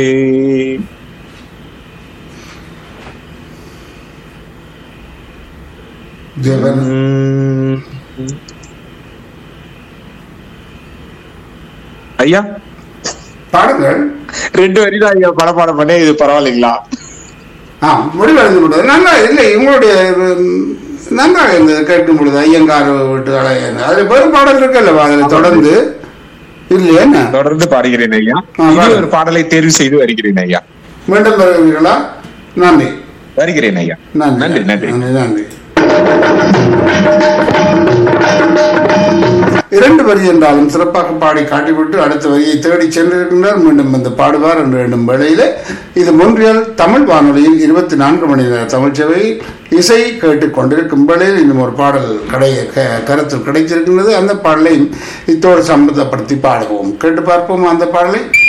ஜெகன் ம். ஐயா பாடுங்கள் ரெண்டு வரி தான் ஐயா படப்பாடம் பண்ணே இது பரவாயில்லைங்களா ஆ முடிவடைந்து விட்டது நல்லா இல்லை உங்களுடைய உம், நன்றாக இருந்தது கேட்கும் பொழுது ஐயங்கார் வீட்டு அழகன் அதுல வேறு பாடல் இருக்குல்லவா அதுல தொடர்ந்து இல்லையா என்ன தொடர்ந்து பாடுகிறேன் ஐயா ஆ, இது பாருங்க. ஒரு பாடலை தேர்வு செய்து வருகிறேன் ஐயா மீண்டும் வருவீர்களா நன்றி வருகிறேன் ஐயா நன்றி நன்றி நன்றி நன்றி நன்றி இரண்டு வரி என்றாலும் சிறப்பாக பாடி காட்டிவிட்டு அடுத்த வரியை தேடி சென்றிருக்கின்றார் மீண்டும் வந்து பாடுவார் என்று எண்ணும் வேளையிலே இது மொன்றியல் தமிழ் வானொலியில் இருபத்தி நான்கு மணி நேர தமிழ் சேவை இசை கேட்டுக் கொண்டிருக்கும் வேளையில் இன்னும் ஒரு பாடல் கடை க- கருத்தில் கிடைத்திருக்கின்றது அந்த பாடலை இத்தோடு சம்பந்தப்படுத்தி பாடுவோம் கேட்டு பார்ப்போம் அந்த பாடலை